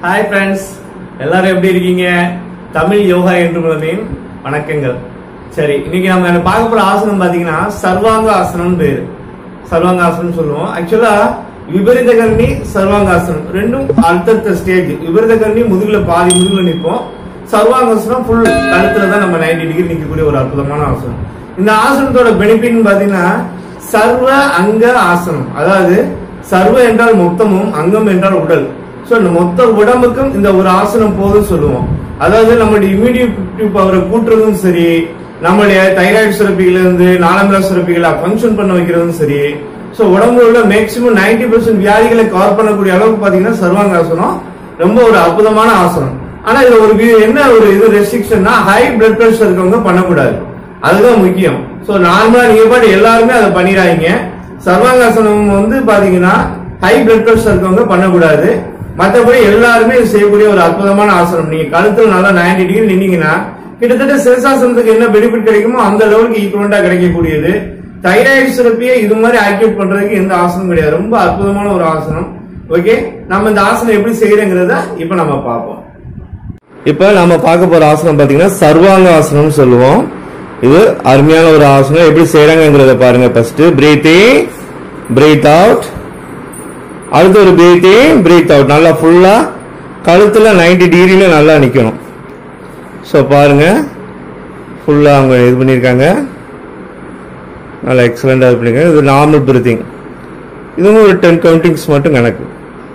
Hi friends எல்லாரும் எப்படி இருக்கீங்க தமிழ் யோகா என்று குழந்தையின் வணக்கங்கள் சரி இன்னைக்கு நம்ம என்ன பார்க்க போற ஆசனம் பாத்தீங்கன்னா சர்வாங்க ஆசனம் பேரு சர்வாங்க ஆசனம் சொல்லுவோம் ஆக்சுவலா விபரீத கர்ணி சர்வாங்காசனம் ரெண்டும் அடுத்தடுத்த ஸ்டேஜ் விபரீத கர்ணி முதுகுல பாதி முதுகுல நிற்போம் சர்வாங்காசனம் ஃபுல் கழுத்துல தான் நம்ம 90 டிகிரி நிக்கக்கூடிய ஒரு அற்புதமான ஆசனம் இந்த ஆசனத்தோட பெனிஃபிட் பாத்தீங்கன்னா சர்வ அங்க ஆசனம் அதாவது சர்வ என்றால் மொத்தமும் அங்கம் என்றால் உடல் சோ இந்த மொத்த உடம்புக்கும் இந்த ஒரு ஆசனம் போதும் சொல்லுவோம் அதாவது நம்மளுடைய இம்யூனிட்டி பவரை கூட்டுறதும் சரி நம்மளுடைய தைராய்டு சுரப்பிகள் இருந்து நாளமிலா சுரப்பிகளை ஃபங்க்ஷன் பண்ண வைக்கிறதும் சரி சோ உடம்புல உள்ள மேக்சிமம் 90% பர்சன்ட் வியாதிகளை கவர் பண்ணக்கூடிய அளவுக்கு பாத்தீங்கன்னா சர்வாங்காசனம் ரொம்ப ஒரு அற்புதமான ஆசனம் ஆனா இதுல ஒரு வி- என்ன ஒரு இது ரெஸ்ட்ரிக்ஷன்னா ஹை பிளட் பிரஷர் இருக்கவங்க பண்ணக்கூடாது அதுதான் முக்கியம் சோ நார்மலா நீங்க பாட்டு எல்லாருமே அதை பண்ணிடாதீங்க சர்வாங்காசனம் வந்து பாத்தீங்கன்னா ஹை பிளட் பிரஷர் இருக்கவங்க பண்ணக்கூடாது மத்தபடி எல்லாருமே இது செய்யக்கூடிய ஒரு அற்புதமான ஆசனம் நீங்க கழுத்துல நல்லா 90 டிகிரி நின்னீங்கன்னா கிட்டத்தட்ட சிரசாசனத்துக்கு என்ன பெனிஃபிட் கிடைக்குமோ அந்த லெவலுக்கு ஈக்குவலண்டா கிடைக்கக்கூடியது தைராய்டு சுரப்பியை இது மாதிரி ஆக்டிவேட் பண்றதுக்கு எந்த ஆசனம் கிடையாது ரொம்ப அற்புதமான ஒரு ஆசனம் ஓகே நம்ம இந்த ஆசனம் எப்படி செய்யறோங்கிறத இப்ப நம்ம பார்ப்போம் இப்ப நம்ம பார்க்க போற ஆசனம் பாத்தீங்கன்னா சர்வாங்க ஆசனம் சொல்லுவோம் இது அருமையான ஒரு ஆசனம் எப்படி செய்யறாங்கிறத பாருங்க first breathe in breathe out அடுத்து ஒரு பிரீத் இன் பிரீத் அவுட் நல்லா ஃபுல்லா கழுத்துல 90 டிகிரில நல்லா நிக்கணும் ஸோ பாருங்க ஃபுல்லா அவங்க இது பண்ணியிருக்காங்க நல்லா எக்ஸலண்டா இது பண்ணிருக்காங்க இது நார்மல் பிரீத்திங் இதுவும் ஒரு டென் கவுண்டிங்ஸ் மட்டும் கணக்கு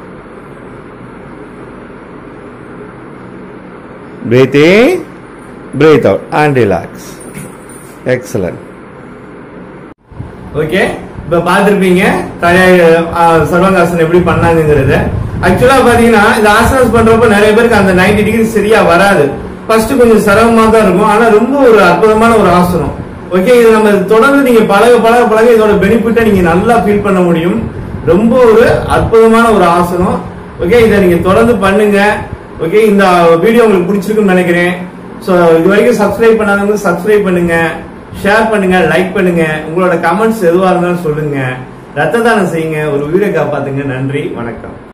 Breathe in, breathe out and relax. Excellent. Okay இப்ப பாத்திருப்பீங்க தைராய்டு சர்வாங்காசனம் எப்படி பண்ணாங்கிறத ஆக்சுவலா பாத்தீங்கன்னா இந்த ஆசனம் பண்றப்ப நிறைய பேருக்கு அந்த 90 டிகிரி சரியா வராது ஃபர்ஸ்ட் கொஞ்சம் சிரமமா தான் இருக்கும் ஆனா ரொம்ப ஒரு அற்புதமான ஒரு ஆசனம் ஓகே இது நம்ம தொடர்ந்து நீங்க பழக பழக பழக இதோட பெனிஃபிட்டை நீங்க நல்லா ஃபீல் பண்ண முடியும் ரொம்ப ஒரு அற்புதமான ஒரு ஆசனம் ஓகே இதை நீங்க தொடர்ந்து பண்ணுங்க ஓகே இந்த வீடியோ உங்களுக்கு பிடிச்சிருக்குன்னு நினைக்கிறேன் ஸோ இது வரைக்கும் சப்ஸ்கிரைப் பண்ணாதவங்க சப்ஸ்கிரைப் பண்ணுங்க ஷேர் பண்ணுங்க லைக் பண்ணுங்க உங்களோட கமெண்ட்ஸ் எதுவாக இருந்தாலும் சொல்லுங்க ரத்த தானம் செய்யுங்க ஒரு உயிரை காப்பாத்துங்க நன்றி வணக்கம்